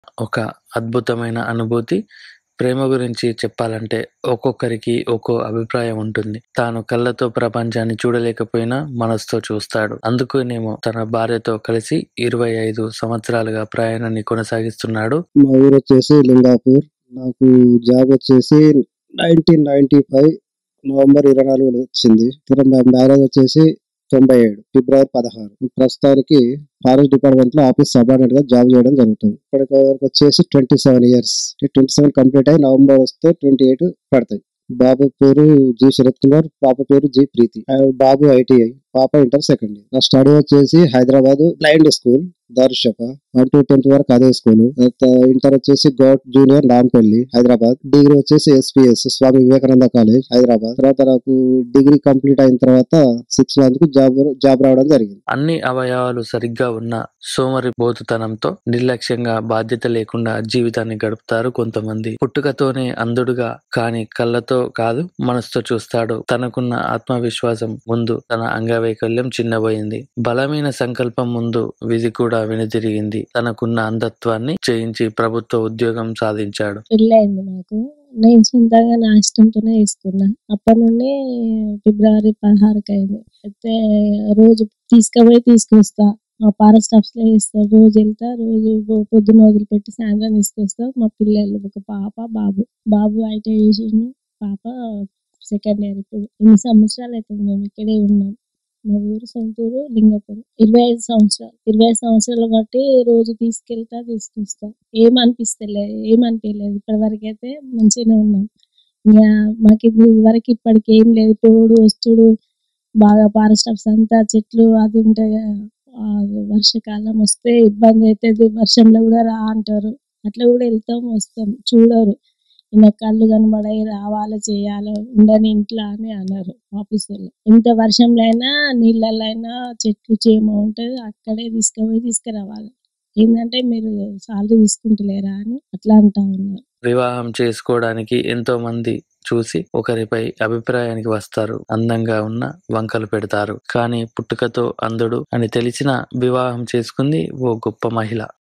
ఒక అద్భుతమైన అనుభూతి. ప్రేమ గురించి చెప్పాలంటే ఒక్కొక్కరికి ఒక్కో అభిప్రాయం ఉంటుంది. తాను కళ్ళతో ప్రపంచాన్ని చూడలేకపోయినా మనసుతో చూస్తాడు. అందుకేనేమో తన భార్యతో కలిసి ఇరవై ఐదు సంవత్సరాలుగా ప్రయాణాన్ని కొనసాగిస్తున్నాడు. మా ఊరు వచ్చేసి లింగాపూర్ నాకు జాబ్ వచ్చేసి నైన్టీన్ నైన్టీ ఫైవ్ నవంబర్ ఇరవై నాలుగులో వచ్చింది తర్వాత మా మ్యారేజ్ వచ్చేసి తొంభై ఏడు ఫిబ్రవరి పదహారు ప్రస్తుతానికి ఫారెస్ట్ డిపార్ట్మెంట్ లో ఆఫీస్ సబార్డినేట్ గా జాబ్ చేయడం జరుగుతుంది ఇప్పటికి వరకు వచ్చేసి twenty seven years twenty seven complete అయ్యి నవంబర్ వస్తే ట్వంటీ ఎయిట్ పడతాయి బాబు పేరు జి శరత్ కుమార్ పాప పేరు జి ప్రీతి ఆ బాబు ఐటీఐ పాప ఇంటర్ సెకండ్ ఇయర్ నా స్టడీ వచ్చేసి హైదరాబాద్ బ్లైండ్ స్కూల్ దారుషప వన్ టు టెన్త్ వరకు అదే స్కూల్ ఇంటర్ వచ్చేసి govt junior Nampally Hyderabad degree వచ్చేసి ఎస్పీఎస్ స్వామి వివేకానంద కాలేజ్ హైదరాబాద్ తర్వాత నాకు డిగ్రీ కంప్లీట్ అయిన తర్వాత సిక్స్ మంత్ కు జాబ్ జాబ్ రావడం జరిగింది అన్ని అవయవాలు సరిగ్గా ఉన్న సోమరిపోతుతనంతో నిర్లక్ష్యంగా బాధ్యత లేకుండా జీవితాన్ని గడుపుతారు కొంతమంది. పుట్టుకతోనే అంధుడుగా కాని కళ్ళతో కాదు మనసుతో చూస్తాడు. తనకున్న ఆత్మవిశ్వాసం ముందు తన అంగవైకల్యం చిన్నబోయింది. బలమైన సంకల్పం ముందు విధి కూడా వెనుదిరిగింది. తనకున్న అంధత్వాన్ని జయించి ప్రభుత్వ ఉద్యోగం సాధించాడు. పెళ్ళయింది నాకు నేను సొంతంగా నా ఇష్టంతోనే చేసుకున్నా అప్పటి నుండి ఫిబ్రవరి పదహారుకి అయింది అయితే రోజు తీసుకుపోయి తీసుకొస్తా మా ఫారెస్ట్ ఆఫీస్ లో చేస్తా రోజు వెళ్తా రోజు పొ- పొద్దున వదిలిపెట్టి సాయంత్రం తీసుకొస్తా మా పిల్లలు ఒక పాప బాబు బాబు ఐటీ చేసిండు పాప సెకండ్ ఇయర్ ఇప్పుడు ఎన్ని సంవత్సరాలు అవుతుంది మేము ఇక్కడే ఉన్నాం మా ఊరు సొంత ఊరు లింగపురం ఇరవై ఐదు సంవత్సరాలు ఇరవై ఐదు సంవత్సరాలు బట్టి రోజు తీసుకెళ్తా తీసుకొస్తా ఏమనిపిస్తలే ఏమనిపించలేదు ఇప్పటి వరకు అయితే మంచిగానే ఉన్నాం ఇంకా మాకు ఇది వరకు ఇప్పటికి ఏం లేదు తోడు వస్తుడు బాగా ఫారెస్ట్ ఆఫీస్ అంతా చెట్లు అది ఉంటాయి కదా, ఆ వర్షాకాలం వస్తే ఇబ్బంది అవుతుంది వర్షంలో కూడా రా అంటారు అట్లా కూడా వెళ్తాం వస్తాం చూడరు ఈయన కళ్ళు కనబడాయి రావాలి చేయాలి ఉండని ఇంట్లో అని అన్నారు ఆఫీసర్లు ఎంత వర్షంలో అయినా నీళ్ళల్లో అయినా చెట్లు చేమ ఉంటది అక్కడే తీసుకుపోయి తీసుకురావాలి ఏంటంటే మీరు సాలరీ తీసుకుంటలేరా అని అట్లా అంటా ఉన్నారు వివాహం చేసుకోవడానికి ఎంతో మంది చూసి ఒకరిపై అభిప్రాయానికి వస్తారు అందంగా ఉన్న వంకలు పెడతారు కానీ పుట్టుకతో అంధుడు అని తెలిసిన వివాహం చేసుకుంది ఓ గొప్ప మహిళ